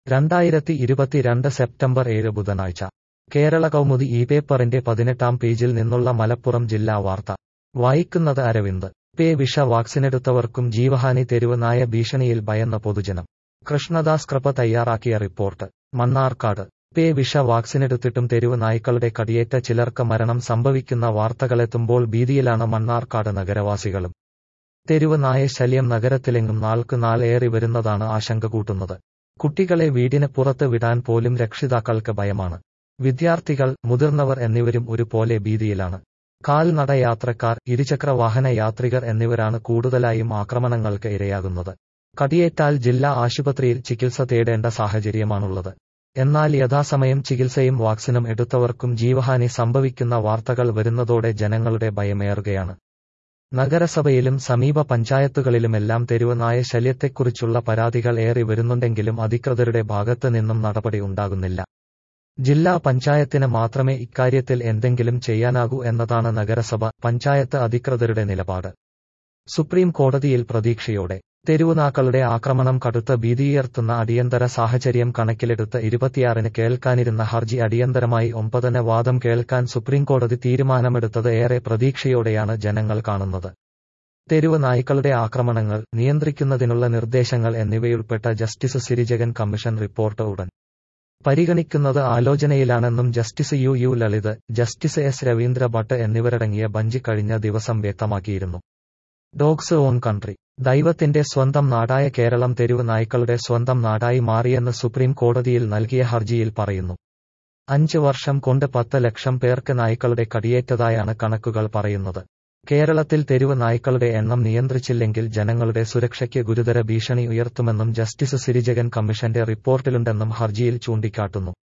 രണ്ടായിരത്തി ഇരുപത്തിരണ്ട് സെപ്റ്റംബർ ഏഴ് ബുധനാഴ്ച കേരള കൗമുദി ഈ പേപ്പറിന്റെ പതിനെട്ടാം പേജിൽ നിന്നുള്ള മലപ്പുറം ജില്ലാ വാർത്ത വായിക്കുന്നത് അരവിന്ദ് പേ വിഷ വാക്സിനെടുത്തവർക്കും ജീവഹാനി തെരുവ് നായ ഭീഷണിയിൽ ഭയന്ന പൊതുജനം കൃഷ്ണദാസ് കൃപ തയ്യാറാക്കിയ റിപ്പോർട്ട് മണ്ണാർക്കാട് പേ വിഷ വാക്സിനെടുത്തിട്ടും തെരുവ് നായ്ക്കളുടെ കടിയേറ്റ ചിലർക്ക് മരണം സംഭവിക്കുന്ന വാർത്തകളെത്തുമ്പോൾ ഭീതിയിലാണ് മണ്ണാർക്കാട് നഗരവാസികളും തെരുവ് നായ ശല്യം നഗരത്തിലെങ്ങും നാൾക്ക് നാൾ ഏറി വരുന്നതാണ് ആശങ്ക കൂട്ടുന്നത് കുട്ടികളെ വീടിന് പുറത്ത് വിടാൻ പോലും രക്ഷിതാക്കൾക്ക് ഭയമാണ് വിദ്യാർത്ഥികൾ മുതിർന്നവർ എന്നിവരും ഒരുപോലെ ഭീതിയിലാണ് കാൽനട യാത്രക്കാർ ഇരുചക്ര വാഹന യാത്രികർ എന്നിവരാണ് കൂടുതലായും ആക്രമണങ്ങൾക്ക് ഇരയാകുന്നത് കടിയേറ്റാൽ ജില്ലാ ആശുപത്രിയിൽ ചികിത്സ തേടേണ്ട സാഹചര്യമാണുള്ളത് എന്നാൽ യഥാസമയം ചികിത്സയും വാക്സിനും എടുത്തവർക്കും ജീവഹാനി സംഭവിക്കുന്ന വാർത്തകൾ വരുന്നതോടെ ജനങ്ങളുടെ ഭയമേറുകയാണ് നഗരസഭയിലും സമീപ പഞ്ചായത്തുകളിലുമെല്ലാം തെരുവുനായ ശല്യത്തെക്കുറിച്ചുള്ള പരാതികൾ ഏറി വരുന്നുണ്ടെങ്കിലും അധികൃതരുടെ ഭാഗത്ത് നിന്നും നടപടി ഉണ്ടാകുന്നില്ല ജില്ലാ പഞ്ചായത്തിന് മാത്രമേ ഇക്കാര്യത്തിൽ എന്തെങ്കിലും ചെയ്യാനാകൂ എന്നതാണ് നഗരസഭ പഞ്ചായത്ത് അധികൃതരുടെ നിലപാട് സുപ്രീം കോടതിയിൽ പ്രതീക്ഷയോടെ തെരുവുനാക്കളുടെ ആക്രമണം കടുത്ത ഭീതിയുയർത്തുന്ന അടിയന്തര സാഹചര്യം കണക്കിലെടുത്ത് ഇരുപത്തിയാറിന് കേൾക്കാനിരുന്ന ഹർജി അടിയന്തരമായി ഒമ്പതിന് വാദം കേൾക്കാൻ സുപ്രീംകോടതി തീരുമാനമെടുത്തത് ഏറെ പ്രതീക്ഷയോടെയാണ് ജനങ്ങൾ കാണുന്നത് തെരുവ് നായ്ക്കളുടെ ആക്രമണങ്ങൾ നിയന്ത്രിക്കുന്നതിനുള്ള നിർദ്ദേശങ്ങൾ എന്നിവയുൾപ്പെട്ട ജസ്റ്റിസ് സിരിജഗൻ കമ്മീഷൻ റിപ്പോർട്ട് ഉടൻ പരിഗണിക്കുന്നത് ആലോചനയിലാണെന്നും justice U U Lalit justice S Ravindra Bhat എന്നിവരടങ്ങിയ ബഞ്ച് കഴിഞ്ഞ ദിവസം വ്യക്തമാക്കിയിരുന്നു ഡോഗ്സ് ഓൺ കൺട്രി ദൈവത്തിന്റെ സ്വന്തം നാടായ കേരളം തെരുവ് നായ്ക്കളുടെ സ്വന്തം നാടായി മാറിയെന്ന് സുപ്രീം കോടതിയിൽ നൽകിയ ഹർജിയിൽ പറയുന്നു അഞ്ച് വർഷം കൊണ്ട് പത്ത് ലക്ഷം പേർക്ക് നായ്ക്കളുടെ കടിയേറ്റതായാണ് കണക്കുകൾ പറയുന്നത് കേരളത്തിൽ തെരുവ് നായ്ക്കളുടെ എണ്ണം നിയന്ത്രിച്ചില്ലെങ്കിൽ ജനങ്ങളുടെ സുരക്ഷയ്ക്ക് ഗുരുതര ഭീഷണി ഉയർത്തുമെന്നും ജസ്റ്റിസ് സിരിജഗൻ കമ്മീഷന്റെ റിപ്പോർട്ടിലുണ്ടെന്നും ഹർജിയിൽ ചൂണ്ടിക്കാട്ടുന്നു